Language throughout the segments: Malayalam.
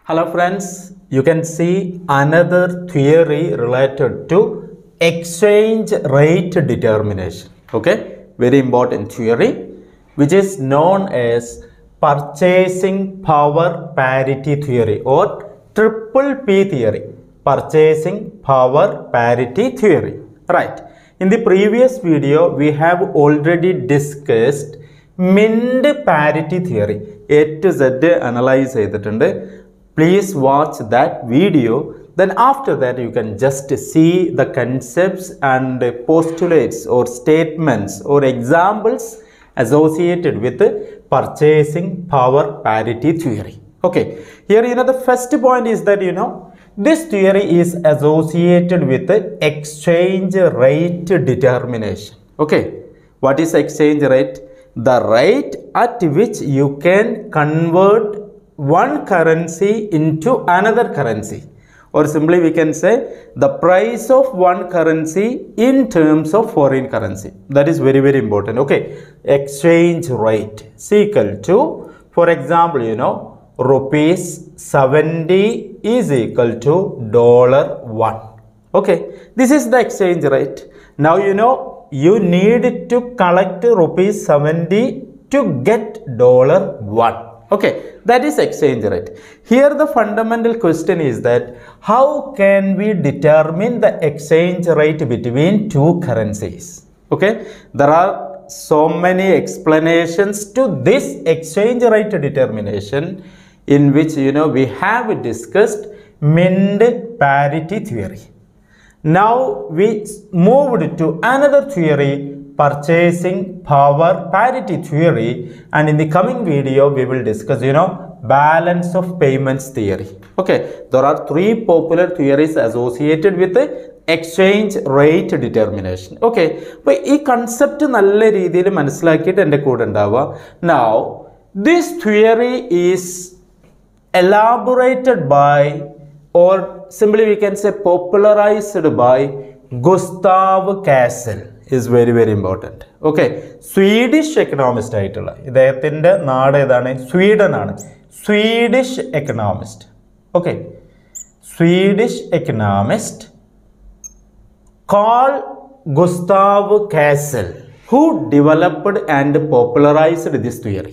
Hello friends, you can see another theory related to exchange rate determination. Okay, very important theory which is known as purchasing power parity theory or triple P theory. Purchasing power parity theory. Right. In the previous video, we have already discussed mint parity theory A to Z analyse ചെയ്തിട്ടുണ്ട് please watch that video then after that you can just see the concepts and postulates or statements or examples associated with purchasing power parity theory. Okay, here you know the first point is that you know this theory is associated with exchange rate determination. Okay, what is exchange rate? The rate at which you can convert one currency into another currency or simply we can say the price of one currency in terms of foreign currency that is very very important okay exchange rate is equal to for example you know rupees 70 is equal to dollar 1 okay this is the exchange rate now you know you need to collect rupees 70 to get dollar 1 okay that is exchange rate here the fundamental question is that how can we determine the exchange rate between two currencies okay there are so many explanations to this exchange rate determination in which you know we have discussed mind parity theory now we moved to another theory purchasing power parity theory and in the coming video we will discuss you know balance of payments theory okay there are three popular theories associated with the exchange rate determination okay അപ്പോൾ ഈ കൺസെപ്റ്റ് നല്ല രീതിയിൽ മനസ്സിലാക്കിയിട്ട് എൻ്റെ കൂടെ ഉണ്ടാവുക now this theory is elaborated by or simply we can say popularized by Gustav Cassel is very very important okay Swedish economist ആയിട്ടുള്ള ഇദ്ദേഹത്തിൻ്റെ നാട് ഏതാണ് സ്വീഡൻ ആണ് Swedish economist okay Swedish economist Karl Gustav Cassel who developed and popularised this theory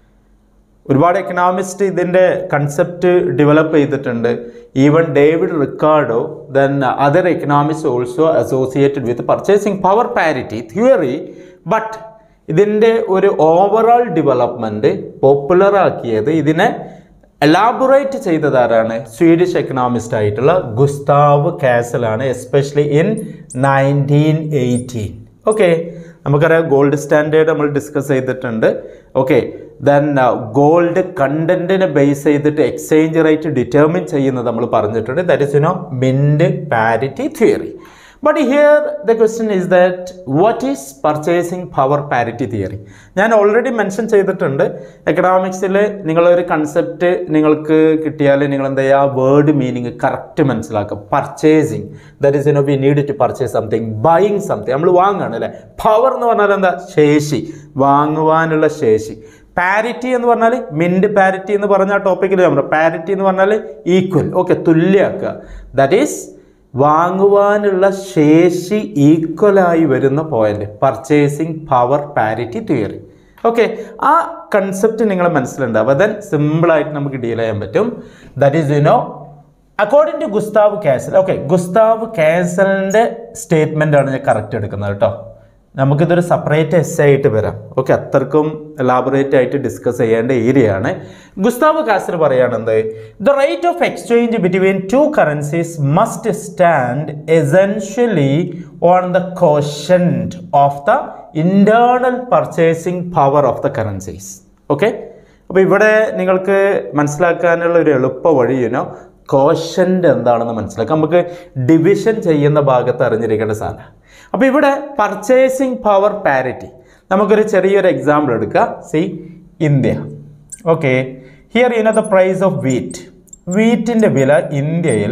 ഒരുപാട് എക്കണോമിസ്റ്റ് ഇതിൻ്റെ കൺസെപ്റ്റ് ഡെവലപ്പ് ചെയ്തിട്ടുണ്ട് even David Ricardo then other economist also associated with purchasing power parity theory but ഇതിൻ്റെ ഒരു ഓവറോൾ ഡെവലപ്മെൻറ്റ് പോപ്പുലറാക്കിയത് ഇതിനെ എലാബറേറ്റ് ചെയ്തതാരാണ് സ്വീഡിഷ് എക്കണോമിസ്റ്റ് ആയിട്ടുള്ള ഗുസ്താവ് കാസലാണ് especially in nineteen eighteen okay നമുക്കറിയാം ഗോൾഡ് സ്റ്റാൻഡേർഡ് നമ്മൾ ഡിസ്കസ് ചെയ്തിട്ടുണ്ട് ഓക്കെ ദെൻ ഗോൾഡ് കണ്ടന്റിനെ ബേസ് ചെയ്തിട്ട് എക്സ്ചേഞ്ച് റേറ്റ് ഡിറ്റർമിൻ ചെയ്യുന്നത് നമ്മൾ പറഞ്ഞിട്ടുണ്ട് that is you know mint parity theory but here the question is that what is purchasing power parity theory ഞാൻ ഓൾറെഡി മെൻഷൻ ചെയ്തിട്ടുണ്ട് എക്കണോമിക്സിൽ നിങ്ങളൊരു കൺസെപ്റ്റ് നിങ്ങൾക്ക് കിട്ടിയാൽ നിങ്ങൾ എന്താ ചെയ്യുക ആ വേർഡ് മീനിങ് കറക്റ്റ് മനസ്സിലാക്കുക purchasing that is you know we need to purchase something buying something നമ്മൾ വാങ്ങുകയാണ് അല്ലേ പവർ എന്ന് പറഞ്ഞാൽ എന്താ ശേഷി വാങ്ങുവാനുള്ള ശേഷി പാരിറ്റി എന്ന് പറഞ്ഞാൽ മിൻഡ് പാരിറ്റി എന്ന് പറഞ്ഞ ആ ടോപ്പിക്കിൽ നമ്മൾ പാരിറ്റി എന്ന് പറഞ്ഞാൽ ഈക്വൽ ഓക്കെ തുല്യമാക്കുക ദാറ്റ് ഈസ് വാങ്ങുവാനുള്ള ശേഷി ഈക്വലായി വരുന്ന point purchasing power parity theory okay ആ കൺസെപ്റ്റ് നിങ്ങളെ മനസ്സിലുണ്ടാവുക ദെൻ സിമ്പിളായിട്ട് നമുക്ക് ഡീൽ ചെയ്യാൻ പറ്റും that is you know according to Gustav Cassel okay Gustav കാസലിൻ്റെ സ്റ്റേറ്റ്മെൻ്റ് ആണ് ഞാൻ കറക്റ്റ് എടുക്കുന്നത് കേട്ടോ നമുക്കിതൊരു സെപ്പറേറ്റ് എസ് ആയിട്ട് വരാം ഓക്കെ അത്രക്കും എലാബറേറ്റ് ആയിട്ട് ഡിസ്കസ് ചെയ്യേണ്ട ഏരിയ ആണ് ഗുസ്താവ് കാസർ പറയുകയാണെന്ത് the rate of exchange between two currencies must stand essentially on the quotient of the internal purchasing power of the currencies okay അപ്പോൾ ഇവിടെ നിങ്ങൾക്ക് മനസ്സിലാക്കാനുള്ള ഒരു എളുപ്പ വഴി യുനോ കോഷൻ്റ് എന്താണെന്ന് മനസ്സിലാക്കാം നമുക്ക് ഡിവിഷൻ ചെയ്യുന്ന ഭാഗത്ത് അറിഞ്ഞിരിക്കേണ്ട സാധനം അപ്പോൾ ഇവിടെ പർച്ചേസിങ് പവർ പാരിറ്റി നമുക്കൊരു ചെറിയൊരു എക്സാമ്പിൾ എടുക്കുക see India okay here you know the price of wheat വീറ്റിൻ്റെ വില ഇന്ത്യയിൽ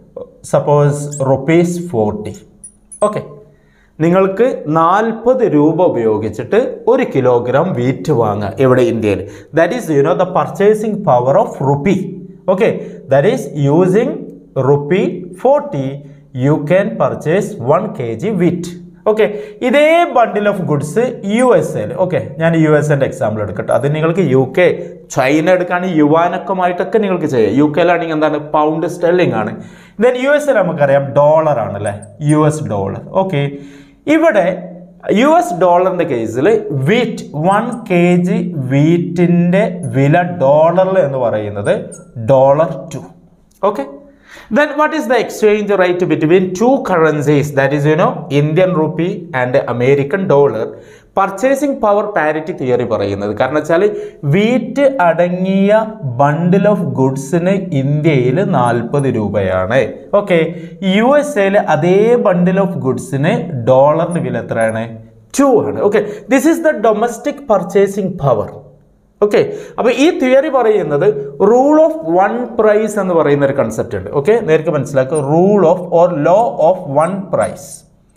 സപ്പോസ് റുപ്പീസ് ഫോർട്ടി ഓക്കെ നിങ്ങൾക്ക് നാൽപ്പത് രൂപ ഉപയോഗിച്ചിട്ട് ഒരു കിലോഗ്രാം വീറ്റ് വാങ്ങുക എവിടെ ഇന്ത്യയിൽ that is you know the purchasing power of rupee okay that is using rupee forty you can purchase one K G wheat okay ഇതേ bundle of goods U S എയിൽ ഓക്കെ ഞാൻ യു എസ് എൻ്റെ എക്സാമ്പിൾ എടുക്കട്ടെ അത് നിങ്ങൾക്ക് യു കെ ചൈന എടുക്കുകയാണെങ്കിൽ യുവാനൊക്കെമായിട്ടൊക്കെ നിങ്ങൾക്ക് ചെയ്യാം യു കെയിലാണെങ്കിൽ എന്താണ് പൗണ്ട് സ്റ്റെല്ലിംഗ് ആണ് ദെൻ യു എസ് എയിൽ നമുക്കറിയാം ഡോളർ ആണ് അല്ലേ യു എസ് ഡോളർ ഓക്കെ ഇവിടെ യു എസ് ഡോളറിന്റെ കേസിൽ വീറ്റ് വൺ കെ ജി വീറ്റിന്റെ വില ഡോളറിൽ എന്ന് പറയുന്നത് dollar two okay then what is the exchange rate between two currencies that is you know indian rupee and american dollar purchasing power parity theory പറയുന്നത് കാരണം വെച്ചാൽ വീറ്റ് അടങ്ങിയ ബണ്ടിൽ ഓഫ് ഗുഡ്സിന് ഇന്ത്യയിൽ നാൽപ്പത് രൂപയാണ് ഓക്കെ യു എസ് എയിൽ അതേ ബണ്ടിൽ ഓഫ് ഗുഡ്സിന് ഡോളറിന് വില എത്രയാണ് ടു ആണ് okay this is the domestic purchasing power okay അപ്പൊ ഈ തിയറി പറയുന്നത് റൂൾ ഓഫ് വൺ പ്രൈസ് എന്ന് പറയുന്ന ഒരു കൺസെപ്റ്റ് ഉണ്ട് ഓക്കെ നേർക്ക് മനസ്സിലാക്കുക rule of or law of one price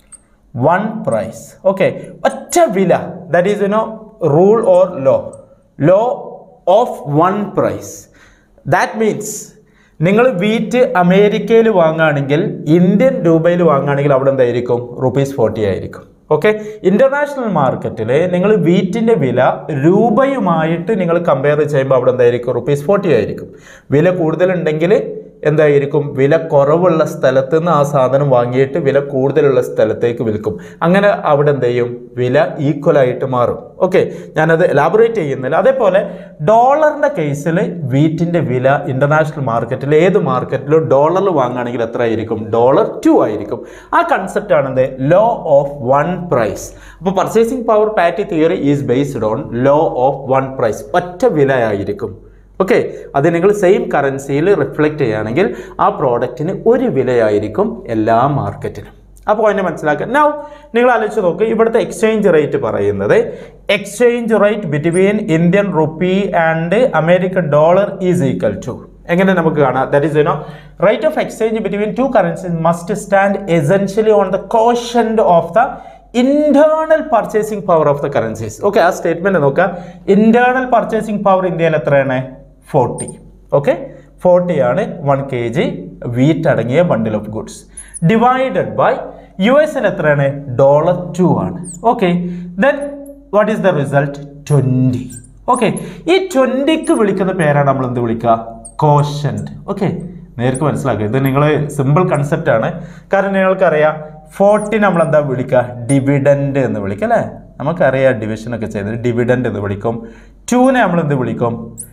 one price okay ഒറ്റ വില that is you know rule or law law of one price that means നിങ്ങൾ വീറ്റ് അമേരിക്കയിൽ വാങ്ങുകയാണെങ്കിൽ ഇന്ത്യൻ രൂപയിൽ വാങ്ങുകയാണെങ്കിൽ അവിടെ എന്തായിരിക്കും റുപ്പീസ് ഫോർട്ടി ആയിരിക്കും ഓക്കെ ഇന്റർനാഷണൽ മാർക്കറ്റിൽ നിങ്ങൾ വീറ്റിന്റെ വില രൂപയുമായിട്ട് നിങ്ങൾ കമ്പയർ ചെയ്യുമ്പോൾ അവിടെ എന്തായിരിക്കും റുപ്പീസ് ഫോർട്ടി ആയിരിക്കും വില കൂടുതലുണ്ടെങ്കിൽ എന്തായിരിക്കും വില കുറവുള്ള സ്ഥലത്ത് നിന്ന് ആ സാധനം വാങ്ങിയിട്ട് വില കൂടുതലുള്ള സ്ഥലത്തേക്ക് വിൽക്കും അങ്ങനെ അവിടെ എന്ത് ചെയ്യും വില ഈക്വൽ ആയിട്ട് മാറും ഓക്കെ ഞാനത് എലാബറേറ്റ് ചെയ്യുന്നില്ല അതേപോലെ ഡോളറിന്റെ കേസിൽ വീറ്റിന്റെ വില ഇന്റർനാഷണൽ മാർക്കറ്റിൽ ഏത് മാർക്കറ്റിലും ഡോളറിൽ വാങ്ങുകയാണെങ്കിൽ എത്ര ആയിരിക്കും ഡോളർ ടു ആയിരിക്കും ആ കൺസെപ്റ്റ് ആണെന്ത് ലോ ഓഫ് വൺ പ്രൈസ് അപ്പോൾ purchasing power parity theory is based on law of one price ഒറ്റ വില ആയിരിക്കും ഓക്കെ അത് നിങ്ങൾ സെയിം കറൻസിയിൽ റിഫ്ലക്റ്റ് ചെയ്യുകയാണെങ്കിൽ ആ പ്രോഡക്റ്റിന് ഒരു വിലയായിരിക്കും എല്ലാ മാർക്കറ്റിലും ആ പോയിന്റ് മനസ്സിലാക്കുക നൗ നിങ്ങൾ ആലോചിച്ച് നോക്ക് ഇവിടുത്തെ എക്സ്ചേഞ്ച് റേറ്റ് പറയുന്നത് exchange rate between Indian rupee and American dollar is equal to എങ്ങനെ നമുക്ക് കാണാം that is you know rate of exchange between two currencies must stand essentially on the quotient of the internal purchasing power of the currencies okay ആ സ്റ്റേറ്റ്മെന്റ് നോക്കാം ഇന്റേണൽ പർച്ചേസിംഗ് പവർ ഇന്ത്യയിൽ എത്രയാണ് ഫോർട്ടി ഓക്കെ ഫോർട്ടി ആണ് വൺ കെ ജി വീറ്റ് അടങ്ങിയ bundle of goods divided by U എസിൽ എത്രയാണ് ഡോളർ ടു ആണ് okay then what is the result twenty okay ഈ ട്വൻറ്റിക്ക് വിളിക്കുന്ന പേരാണ് നമ്മൾ എന്ത് വിളിക്കുക കോഷൻറ്റ് ഓക്കെ നേർക്ക് മനസ്സിലാക്കുക ഇത് നിങ്ങൾ സിമ്പിൾ കൺസെപ്റ്റ് ആണ് കാരണം നിങ്ങൾക്കറിയാം ഫോർട്ടി നമ്മൾ എന്താ വിളിക്കുക ഡിവിഡൻഡ് എന്ന് വിളിക്കുക അല്ലേ നമുക്കറിയാം ഡിവിഷൻ ഒക്കെ ചെയ്തത് ഡിവിഡൻഡ് എന്ന് വിളിക്കും ടൂനെ നമ്മൾ എന്ത് വിളിക്കും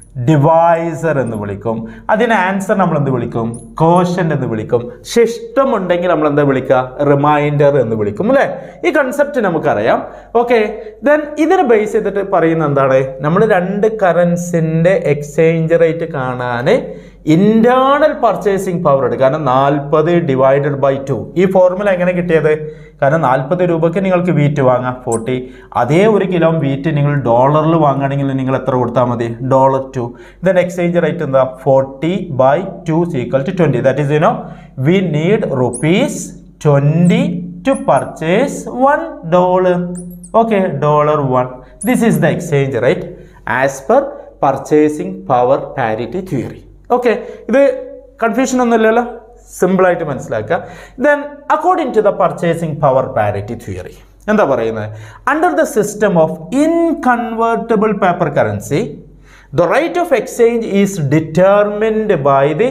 ഡിവൈസർ എന്ന് വിളിക്കും അതിന് ആൻസർ നമ്മൾ എന്ത് വിളിക്കും കോഷൻ എന്ന് വിളിക്കും ശിഷ്ടമുണ്ടെങ്കിൽ നമ്മൾ എന്താ വിളിക്കുക റിമൈൻഡർ എന്ന് വിളിക്കും അല്ലേ ഈ കൺസെപ്റ്റ് നമുക്കറിയാം ഓക്കെ ദെൻ ഇതിനെ ബേസ് ചെയ്തിട്ട് പറയുന്ന എന്താണ് നമ്മൾ രണ്ട് കറൻസിന്റെ എക്സ്ചേഞ്ച് റേറ്റ് കാണാൻ ഇന്റേണൽ പർച്ചേസിംഗ് പവർ എടുക്കുക കാരണം നാൽപ്പത് ഡിവൈഡഡ് ബൈ ടു ഈ ഫോർമുല എങ്ങനെ കിട്ടിയത് കാരണം നാൽപ്പത് രൂപയ്ക്ക് നിങ്ങൾക്ക് വീറ്റ് വാങ്ങാം ഫോർട്ടി അതേ ഒരു കിലോ വീറ്റ് നിങ്ങൾ ഡോളറിൽ വാങ്ങുകയാണെങ്കിൽ നിങ്ങൾ എത്ര കൊടുത്താൽ മതി dollar two then exchange rate എന്താ forty by two equal to twenty that is you know we need rupees twenty to purchase one dollar okay dollar one this is the exchange rate as per purchasing power parity theory okay ഇത് കൺഫ്യൂഷൻ ഒന്നുമില്ലല്ലോ സിമ്പിളായിട്ട് മനസ്സിലാക്കുക then according to the purchasing power parity theory എന്താ പറയുന്നത് under the system of inconvertible paper currency the rate of exchange is determined by the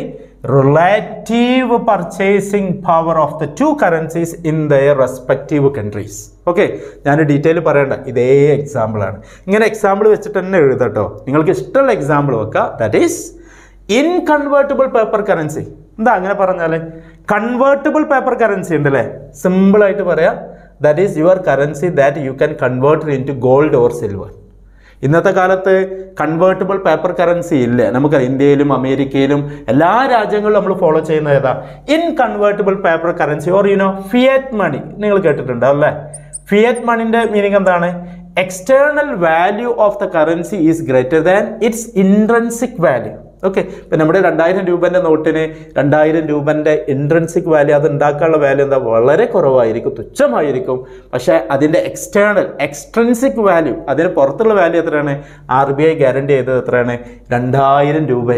relative purchasing power of the two currencies in their respective countries okay ഞാൻ ഡീറ്റെയിൽ പറയണ്ട ഇതേ എക്സാമ്പിളാണ് ഇങ്ങനെ എക്സാമ്പിൾ വെച്ചിട്ട് തന്നെ എഴുതട്ടോ നിങ്ങൾക്ക് ഇഷ്ടമുള്ള എക്സാമ്പിൾ വെക്കുക that is inconvertible paper currency എന്താ അങ്ങനെ പറഞ്ഞാൽ കൺവേർട്ടബിൾ പേപ്പർ കറൻസി ഉണ്ട് അല്ലേ സിമ്പിളായിട്ട് പറയാം that is your currency that you can convert into gold or silver ഇന്നത്തെ കാലത്ത് കൺവേർട്ടബിൾ പേപ്പർ കറൻസി ഇല്ല നമുക്കറിയാം ഇന്ത്യയിലും അമേരിക്കയിലും എല്ലാ രാജ്യങ്ങളിലും നമ്മൾ ഫോളോ ചെയ്യുന്ന ഏതാ inconvertible paper currency or you know fiat money നിങ്ങൾ കേട്ടിട്ടുണ്ടോ അല്ലേ ഫിയറ്റ് മണിന്റെ മീനിങ് എന്താണ് external value of the currency is greater than its intrinsic value okay ഇപ്പം നമ്മുടെ രണ്ടായിരം രൂപൻ്റെ നോട്ടിന് രണ്ടായിരം രൂപൻ്റെ ഇൻട്രൻസിക് വാല്യൂ അത് ഉണ്ടാക്കാനുള്ള വാല്യൂ എന്താ വളരെ കുറവായിരിക്കും തുച്ഛമായിരിക്കും പക്ഷേ അതിൻ്റെ എക്സ്റ്റേണൽ എക്സ്ട്രൻസിക് വാല്യൂ അതിന് പുറത്തുള്ള വാല്യൂ എത്രയാണ് ആർ ബി ഐ ഗ്യാരണ്ടി ചെയ്തത് എത്രയാണ് രണ്ടായിരം രൂപയാണ്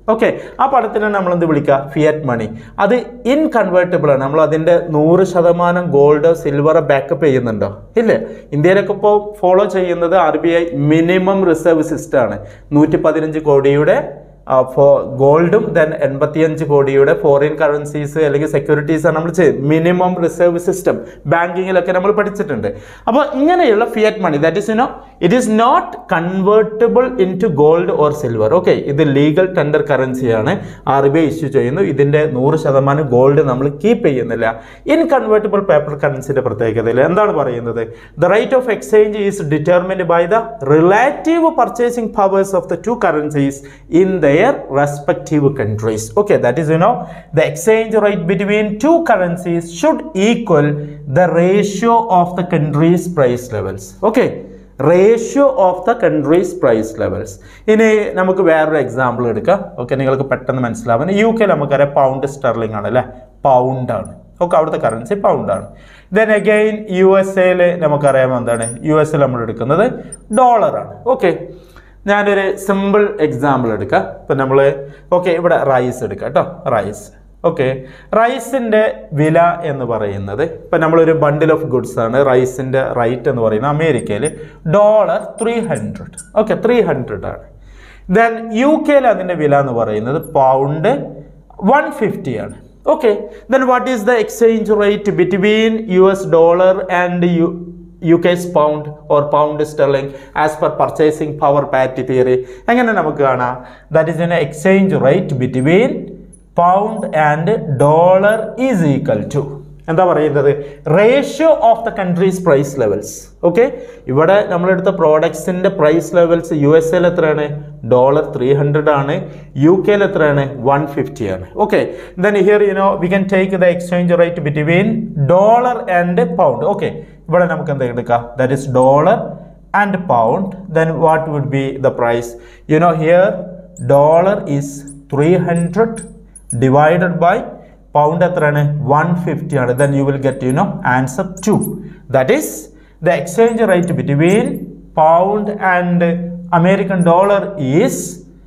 ഓക്കെ ആ പണത്തിനാണ് നമ്മൾ എന്ത് വിളിക്കുക ഫിയറ്റ് മണി അത് ഇൻകൺവേർട്ടബിൾ ആണ് നമ്മൾ അതിൻ്റെ നൂറ് ശതമാനം ഗോൾഡ് സിൽവർ ബാക്കപ്പ് ചെയ്യുന്നുണ്ടോ ഇല്ല ഇന്ത്യയിലൊക്കെ ഇപ്പോൾ ഫോളോ ചെയ്യുന്നത് R B I minimum reserve system ആണ് നൂറ്റി പതിനഞ്ച് കോടിയുടെ ഫോർ ഗോൾഡും ദെൻ എൺപത്തിയഞ്ച് കോടിയുടെ ഫോറിൻ കറൻസീസ് അല്ലെങ്കിൽ സെക്യൂരിറ്റീസ് ആണ് നമ്മൾ ചെയ്ത് മിനിമം റിസർവ് സിസ്റ്റം ബാങ്കിങ്ങിലൊക്കെ നമ്മൾ പഠിച്ചിട്ടുണ്ട് അപ്പോൾ ഇങ്ങനെയുള്ള fiat money that is you know it is not convertible into gold or silver okay ഇത് ലീഗൽ ടെൻഡർ കറൻസിയാണ് ആർ ബി ഐ ഇഷ്യൂ ചെയ്യുന്നു ഇതിൻ്റെ നൂറ് ശതമാനം ഗോൾഡ് നമ്മൾ കീപ്പ് ചെയ്യുന്നില്ല ഇൻകൺവേർട്ടബിൾ പേപ്പർ കറൻസിയുടെ പ്രത്യേകതയിൽ എന്താണ് പറയുന്നത് the rate of exchange is determined by the relative purchasing powers of the two currencies in their respective countries. Okay, that is, you know, the exchange rate between two currencies should equal the ratio of the country's price levels. Okay. Ratio of the countries price levels ഇനി നമുക്ക് വേറൊരു എക്സാമ്പിൾ എടുക്കാം ഓക്കെ നിങ്ങൾക്ക് പെട്ടെന്ന് മനസ്സിലാവാൻ യു കെയിൽ നമുക്കറിയാം പൗണ്ട് സ്റ്റെർലിംഗ് ആണ് അല്ലേ പൗണ്ട് ആണ് ഓക്കെ അവിടുത്തെ കറൻസി പൗണ്ട് ആണ് ദെൻ അഗെയിൻ യു എസ് എയിൽ നമുക്കറിയാം എന്താണ് യു എസ് എൽ നമ്മൾ എടുക്കുന്നത് ഡോളറാണ് ഓക്കെ ഞാനൊരു സിമ്പിൾ എക്സാമ്പിൾ എടുക്കാം ഇപ്പം നമ്മൾ ഓക്കെ ഇവിടെ റൈസ് എടുക്കാം കേട്ടോ റൈസ് ഓക്കെ റൈസിൻ്റെ വില എന്ന് പറയുന്നത് ഇപ്പം നമ്മളൊരു ബണ്ടിൽ ഓഫ് ഗുഡ്സ് ആണ് റൈസിൻ്റെ റൈറ്റ് എന്ന് പറയുന്നത് അമേരിക്കയിൽ dollar three hundred okay three hundred ആണ് ദെൻ യു കെയിൽ അതിൻ്റെ വില എന്ന് പറയുന്നത് പൗണ്ട് വൺ ഫിഫ്റ്റി ആണ് okay then what is the exchange rate between U S dollar and U UK's pound or pound sterling as per purchasing power parity theory എങ്ങനെ നമുക്ക് കാണാം that is an exchange rate between pound and dollar is equal to എന്താ പറയുന്നത് ratio of the countries price levels okay ഇവിടെ നമ്മളെടുത്ത പ്രോഡക്ട്സിന്റെ പ്രൈസ് ലെവൽസ് യു എസ് എൽ എത്രയാണ് ഡോളർ ത്രീ ഹൺഡ്രഡ് ആണ് യു കെയിൽ എത്രയാണ് വൺ ഫിഫ്റ്റി ആണ് okay then here you know we can take the exchange rate between dollar and pound okay ഇവിടെ നമുക്ക് എന്താ എടുക്കാം that is dollar and pound then what would be the price you know here dollar is three hundred divided by pound എത്രയാണ് വൺ ഫിഫ്റ്റി ആണ് then you will get you know answer to that is the exchange rate between pound and American dollar is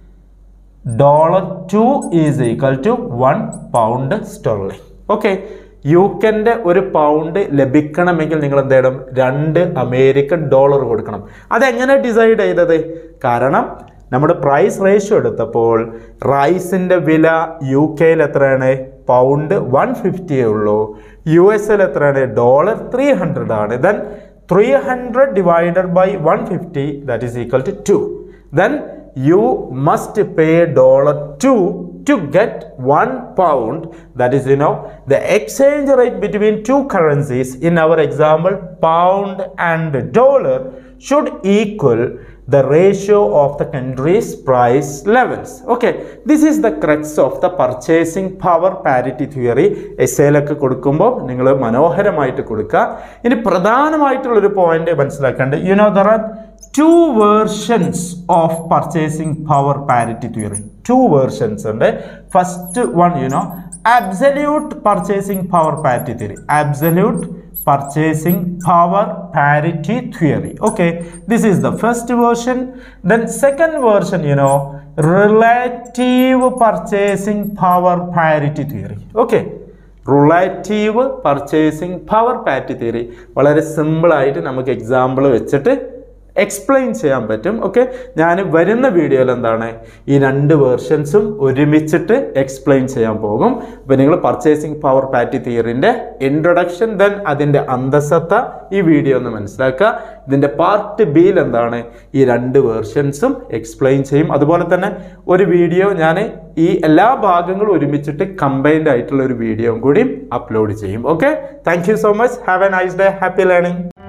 dollar two is equal to one pound sterling okay U കെൻ്റെ ഒരു പൗണ്ട് ലഭിക്കണമെങ്കിൽ നിങ്ങൾ എന്ത് ചെയ്യണം രണ്ട് അമേരിക്കൻ ഡോളർ കൊടുക്കണം അതെങ്ങനെ ഡിസൈഡ് ചെയ്തത് കാരണം നമ്മുടെ പ്രൈസ് റേഷ്യോ എടുത്തപ്പോൾ റൈസിൻ്റെ വില യു കെയിൽ എത്രയാണ് പൗണ്ട് വൺ ഫിഫ്റ്റിയേ ഉള്ളൂ യു എസ് എൽ എത്രയാണ് ഡോളർ ത്രീ ഹൺഡ്രഡ് ആണ് then three hundred divided by one fifty that is equal to two then you must pay dollar 2 to get 1 pound that is you know the exchange rate between two currencies in our example pound and dollar should equal the ratio of the country's price levels okay this is the crux of the purchasing power parity theory എസ്സേലൊക്കെ കൊടുക്കുമ്പോൾ നിങ്ങൾ മനോഹരമായിട്ട് കൊടുക്കുക ഇനി പ്രധാനമായിട്ടുള്ളൊരു പോയിന്റ് മനസ്സിലാക്കേണ്ടത് you know there are two versions of purchasing power parity theory two versions ഉണ്ട് first one you know absolute purchasing power parity theory absolute purchasing power parity theory okay this is the first version then second version you know relative purchasing power parity theory okay relative purchasing power parity theory വളരെ സിമ്പിളായിട്ട് നമുക്ക് എക്സാമ്പിൾ വെച്ചിട്ട് എക്സ്പ്ലെയിൻ ചെയ്യാൻ പറ്റും ഓക്കെ ഞാൻ വരുന്ന വീഡിയോയിൽ എന്താണ് ഈ രണ്ട് വേർഷൻസും ഒരുമിച്ചിട്ട് എക്സ്പ്ലെയിൻ ചെയ്യാൻ പോകും അപ്പോൾ നിങ്ങൾ പർച്ചേസിങ് പവർ പാറ്റി തിയറിൻ്റെ ഇൻട്രൊഡക്ഷൻ ദെൻ അതിൻ്റെ അന്തസത്ത ഈ വീഡിയോ ഒന്ന് മനസ്സിലാക്കുക ഇതിൻ്റെ പാർട്ട് ബിയിൽ എന്താണ് ഈ രണ്ട് വേർഷൻസും എക്സ്പ്ലെയിൻ ചെയ്യും അതുപോലെ തന്നെ ഒരു വീഡിയോ ഞാൻ ഈ എല്ലാ ഭാഗങ്ങളും ഒരുമിച്ചിട്ട് കമ്പൈൻഡ് ആയിട്ടുള്ള ഒരു വീഡിയോയും കൂടി അപ്ലോഡ് ചെയ്യും okay thank you so much have a nice day happy learning